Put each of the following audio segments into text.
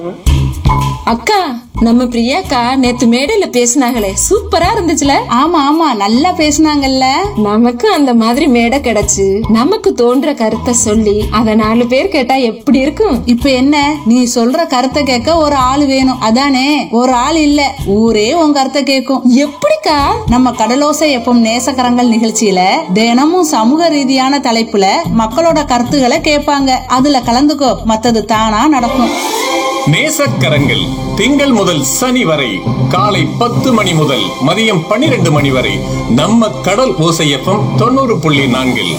அக்கா நம்ம பிரியாக்கா நேத்து மேடையில பேசினாங்களே சூப்பரா இருந்துச்சுல ஆமா ஆமா நல்லா பேசுனாங்கல்ல நமக்கு அந்த மாதிரி மேடை கிடைச்சு நமக்கு தோன்ற கருத்தை சொல்லி அத நாலு பேர் கேட்டா எப்படி இருக்கும் இப்ப என்ன நீ சொல்ற கருத்தை கேட்க ஒரு ஆள் வேணும் அதானே ஒரு ஆள் இல்ல ஊரே உன் கருத்தை கேட்கும் எப்படிக்கா நம்ம கடலோசை எப்பம் நேசக்கரங்கள் நிகழ்ச்சியில தினமும் சமூக ரீதியான தலைப்புல மக்களோட கருத்துக்களை கேட்பாங்க அதுல கலந்துக்கோ மத்தது தானா நடக்கும் நேசக்கரங்கள் திங்கள் முதல் சனி வரை காலை பத்து மணி முதல் மதியம் பன்னிரண்டு மணி வரை நம்ம கடல் ஓசையப்பம் தொண்ணூறு புள்ளி நான்கில்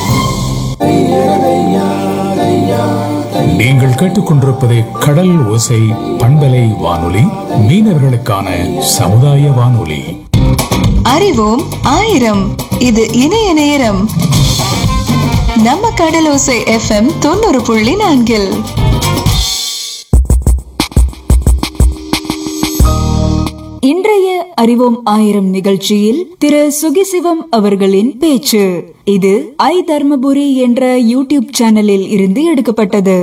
நீங்கள் கேட்டுக்கொண்டிருப்பது கடல் ஓசை பண்பலை வானொலி மீனவர்களுக்கான சமுதாய வானொலி அறிவோம் ஆயிரம் இது இணைய நேரம் நம்ம கடலோசை எஃப்எம் தொண்ணூறு புள்ளி நான்கில் இன்றைய அறிவோம் ஆயிரம் நிகழ்ச்சியில் திரு சுகிசிவம் அவர்களின் பேச்சு இது ஐ தர்மபுரி என்ற யூடியூப் சேனலில் இருந்து எடுக்கப்பட்டது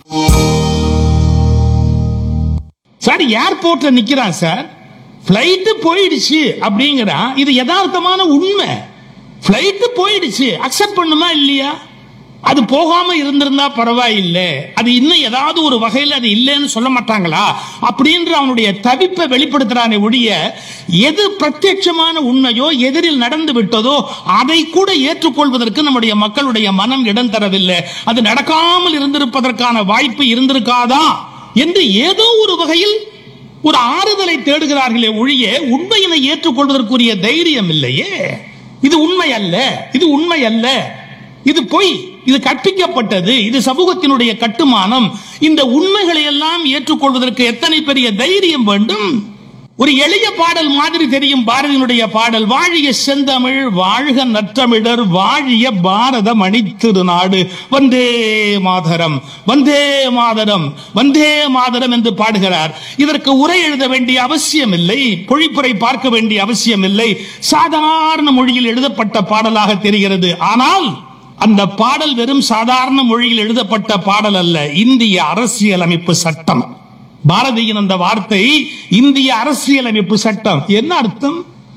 சார் ஏர்போர்ட்ல நிக்கிறான் சார் ஃப்ளைட்டு போயிடுச்சு அப்படிங்கிறான் இது யதார்த்தமான உண்மை ஃப்ளைட்டு போயிடுச்சு அக்செப்ட் பண்ணுமா இல்லையா அது போகாம இருந்திருந்தா பரவாயில்லை அது இன்னும் ஏதாவது ஒரு வகையில் அது இல்லைன்னு சொல்ல மாட்டாங்களா அப்படின்ற அவனுடைய தவிப்பை வெளிப்படுத்துறானே ஒழிய எது பிரத்யட்சமான உண்மையோ எதிரில் நடந்து விட்டதோ அதை கூட ஏற்றுக்கொள்வதற்கு நம்முடைய மக்களுடைய மனம் இடம் தரவில்லை அது நடக்காமல் இருந்திருப்பதற்கான வாய்ப்பு இருந்திருக்காதா என்று ஏதோ ஒரு வகையில் ஒரு ஆறுதலை தேடுகிறார்களே ஒழிய உண்மையினை ஏற்றுக்கொள்வதற்குரிய தைரியம் இல்லையே இது உண்மை அல்ல இது உண்மை அல்ல இது பொய் இது கற்பிக்கப்பட்டது இது சமூகத்தினுடைய கட்டுமானம் இந்த உண்மைகளை எல்லாம் ஏற்றுக்கொள்வதற்கு எத்தனை பெரிய தைரியம் வேண்டும் ஒரு எளிய பாடல் மாதிரி தெரியும் பாரதியினுடைய பாடல் வாழிய செந்தமிழ் வாழ்க நற்றமிழர் வாழிய பாரத மணித்திருநாடு வந்தே மாதரம் வந்தே மாதரம் வந்தே மாதரம் என்று பாடுகிறார் இதற்கு உரை எழுத வேண்டிய அவசியம் இல்லை பொழிப்புரை பார்க்க வேண்டிய அவசியம் இல்லை சாதாரண மொழியில் எழுதப்பட்ட பாடலாக தெரிகிறது ஆனால் அந்த பாடல் வெறும் சாதாரண மொழியில் எழுதப்பட்ட பாடல் அல்ல இந்திய அரசியலமைப்பு சட்டம் பாரதியின் அந்த வார்த்தை இந்திய அரசியலமைப்பு சட்டம் என்ன அர்த்தம்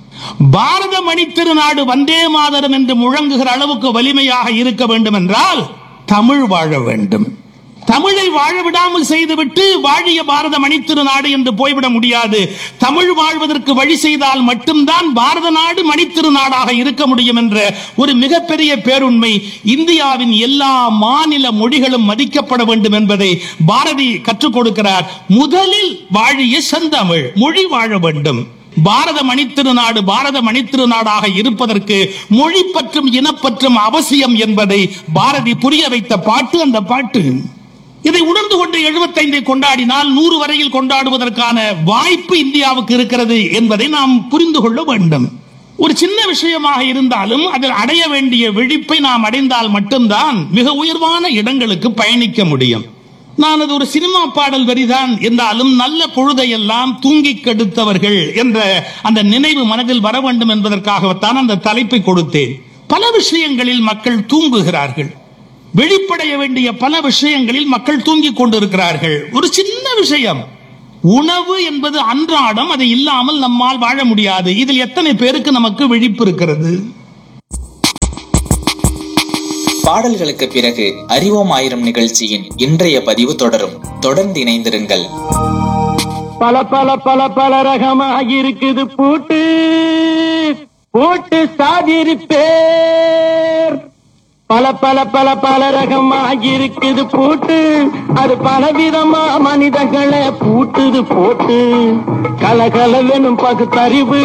பாரத மணி திருநாடு வந்தே மாதரம் என்று முழங்குகிற அளவுக்கு வலிமையாக இருக்க வேண்டும் என்றால் தமிழ் வாழ வேண்டும் தமிழை வாழ விடாமல் செய்துவிட்டு வாழிய பாரத மணித்திருநாடு என்று போய்விட முடியாது தமிழ் வாழ்வதற்கு வழி செய்தால் மட்டும்தான் பாரத நாடு மணித்திருநாடாக இருக்க முடியும் என்ற ஒரு மிகப்பெரிய பேருண்மை இந்தியாவின் எல்லா மாநில மொழிகளும் மதிக்கப்பட வேண்டும் என்பதை பாரதி கற்றுக் கொடுக்கிறார் முதலில் வாழிய செந்தமிழ் மொழி வாழ வேண்டும் பாரத மணித்திருநாடு பாரத மணித்திருநாடாக இருப்பதற்கு மொழி பற்றும் இனப்பற்றும் அவசியம் என்பதை பாரதி புரிய வைத்த பாட்டு அந்த பாட்டு இதை உணர்ந்து கொண்டு 75 கொண்டாடினால் நூறு வரையில் கொண்டாடுவதற்கான வாய்ப்பு இந்தியாவுக்கு இருக்கிறது என்பதை நாம் புரிந்து கொள்ள வேண்டும் ஒரு சின்ன விஷயமாக இருந்தாலும் அதில் அடைய வேண்டிய விழிப்பை நாம் அடைந்தால் மட்டும்தான் மிக உயர்வான இடங்களுக்கு பயணிக்க முடியும் நான் அது ஒரு சினிமா பாடல் வரிதான் என்றாலும் நல்ல பொழுதையெல்லாம் தூங்கி கெடுத்தவர்கள் என்ற அந்த நினைவு மனதில் வர வேண்டும் என்பதற்காகத்தான் அந்த தலைப்பை கொடுத்தேன் பல விஷயங்களில் மக்கள் தூங்குகிறார்கள் வெளிப்படைய வேண்டிய பல விஷயங்களில் மக்கள் தூங்கிக் கொண்டிருக்கிறார்கள் ஒரு சின்ன விஷயம் உணவு என்பது அன்றாடம் அது இல்லாமல் நம்மால் வாழ முடியாது இதில் எத்தனை பேருக்கு நமக்கு விழிப்பு இருக்கிறது பாடல்களுக்கு பிறகு அறிவோம் ஆயிரம் நிகழ்ச்சியின் இன்றைய பதிவு தொடரும் தொடர்ந்து இணைந்திருங்கள் பல பல பல பல ரகமாக இருக்குது பூட்டு பூட்டு சாதிரு பேர் பல பல பல பல ரகமாக இருக்குது பூட்டு அது பலவிதமா மனிதர்களை பூட்டுது போட்டு கலகலவெனும் பகுத்தறிவு